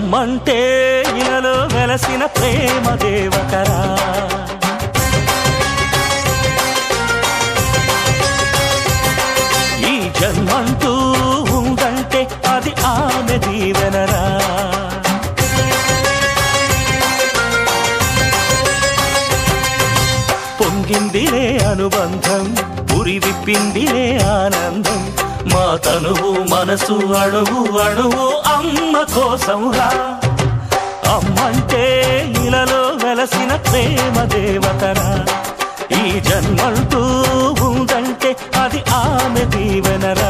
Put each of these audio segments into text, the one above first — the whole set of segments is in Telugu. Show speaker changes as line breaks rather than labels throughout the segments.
అమ్మంటే ఇలలో వెలసిన ప్రేమ దేవతరా ఈ జన్మంటూ ఉందంటే అది ఆమె దీవెనరా పొంగిందిలే అనుబంధం ఉరి విప్పిందిలే ఆనందం మా తనువు మనసు అణువు అణువు అమ్మ కోసంరా అమ్మంటే ఇలలో వెలసిన ప్రేమ దేవతరా ఈ జన్మంటూ ఉందంటే అది ఆమె దీవెనరా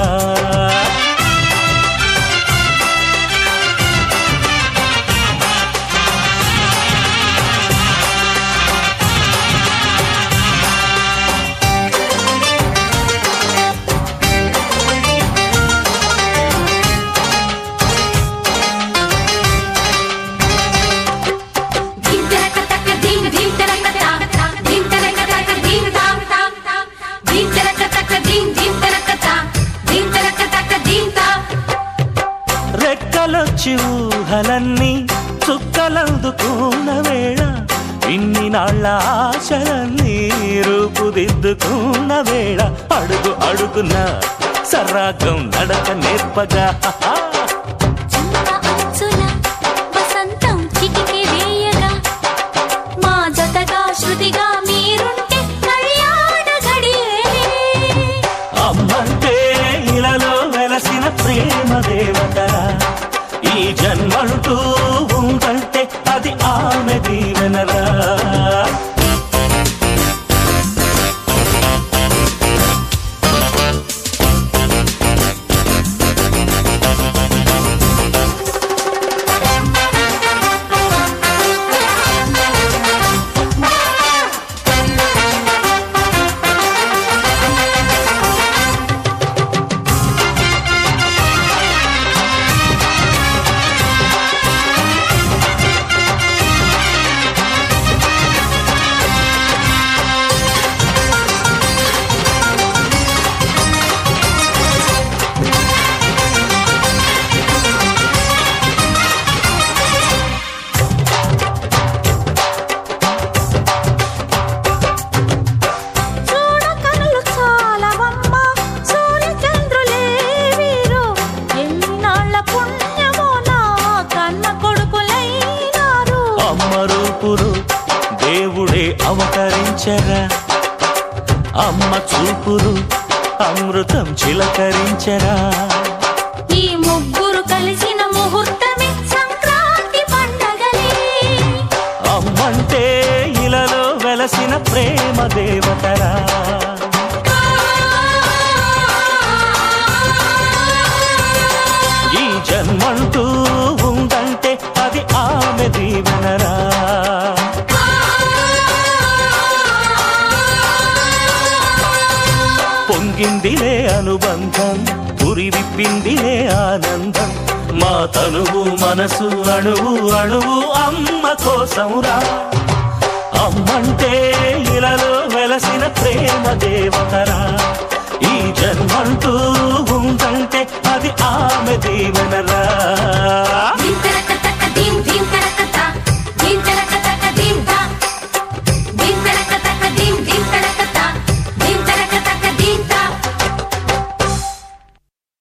ధీం తరక తక ధీం ధీం తరక తా ధీం తరక తక ధీం తాం తాం తాం ధీం తరక తక ధీం ధీం తరక తా ధీం తరక తక ధీం తాం
రెక్కలొచ్చి ఊహలన్నీ చుక్కలందుకున్న వేళ ఇన్ని నాళ్ళ ఆశలన్నీ రూపుదిద్దుకున్న వేళ అడుగు అడుగున సర్రాగం నడక నేర్పగా
చింత అంచుల వసంతం చిటికి వేయగా మా జతగా శృతిగా మీరుంటే కళ్యాణ ఘడియలే
అమ్మంటే ఇలలో వెలసిన ప్రేమ దేవతరా ఈ జన్మంటూ ఉందంటే అది ఆమె దీవెనరా
చూడ కనులు చాలవమ్మ సూర్యచంద్రులే వీరు ఎన్నాళ్ళ పుణ్యమో నా కన్న కొడుకులైనారు
అమ్మ రూపురు దేవుడే అవతరించరా అమ్మ చూపురు అమృతం చిలకరించరా
ఈ ముగ్గురు కలిసిన ముహూర్తమే సంక్రాంతి పండగలే
అమ్మంటే ఇలలో వెలసిన ప్రేమ దేవతరా ఈ జన్మంటూ ఉందంటే అది ఆమె దీవెనరా పొంగిందిలే అనుబంధం పురి విప్పిందిలే ఆనందం మా తనువు మనసు అణువు అణువు అమ్మ కోసంరా అమ్మంటే ఇలలో వెలసిన ప్రేమ దేవతరా